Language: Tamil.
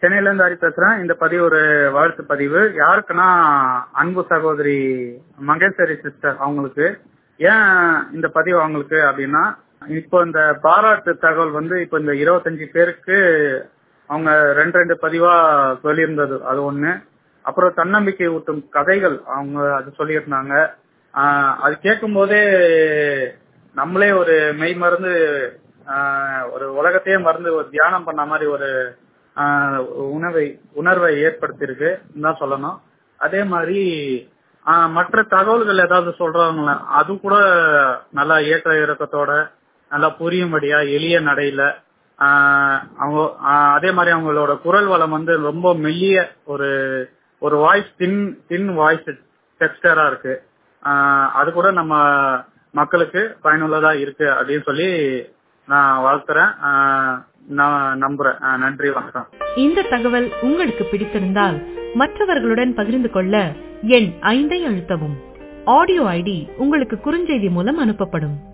சென்னையில இருந்து ஹரி பேசுறேன் இந்த பதிவு ஒரு வாழ்த்து பதிவு யாருக்குன்னா அன்பு சகோதரி மகேஸ்வரி சிஸ்டர் அவங்களுக்கு ஏன் இந்த பதிவு அவங்களுக்கு அப்படின்னா இப்போ இந்த பாராட்டு தகவல் வந்து இப்போ இந்த இருபத்தஞ்சு பேருக்கு அவங்க ரெண்டு ரெண்டு பதிவா சொல்லியிருந்தது அது ஒண்ணு அப்புறம் தன்னம்பிக்கை ஊட்டும் கதைகள் அவங்க அது சொல்லியிருந்தாங்க ஆஹ் அது கேட்கும் போதே நம்மளே ஒரு மெய் மறந்து ஆஹ் ஒரு உலகத்தையே மறந்து ஒரு தியானம் பண்ண மாதிரி ஒரு ஆஹ் உணவை உணர்வை ஏற்படுத்தியிருக்கு தான் சொல்லணும் அதே மாதிரி ஆஹ் மற்ற தகவல்கள் ஏதாவது சொல்றாங்களா அது கூட நல்லா ஏற்ற இறக்கத்தோட நல்லா புரியும்படியா எளிய நடையில ஆஹ் அவங்க ஆஹ் அதே மாதிரி அவங்களோட குரல் வளம் வந்து ரொம்ப மெல்லிய ஒரு ஒரு வாய்ஸ் தின் தின் வாய்ஸ் டெக்ஸ்டரா இருக்கு ஆஹ் அது கூட நம்ம மக்களுக்கு பயனுள்ளதா இருக்கு அப்படின்னு சொல்லி நான் வாழ்த்துறேன் ஆஹ் நான் நம்புறேன் ஆஹ் நன்றி வணக்கம் இந்த தகவல் உங்களுக்கு பிடித்திருந்தால் மற்றவர்களுடன் பகிர்ந்து கொள்ள எண் ஐந்தை அழுத்தவும் ஆடியோ ஐடி உங்களுக்கு குறுஞ்செய்தி மூலம் அனுப்பப்படும்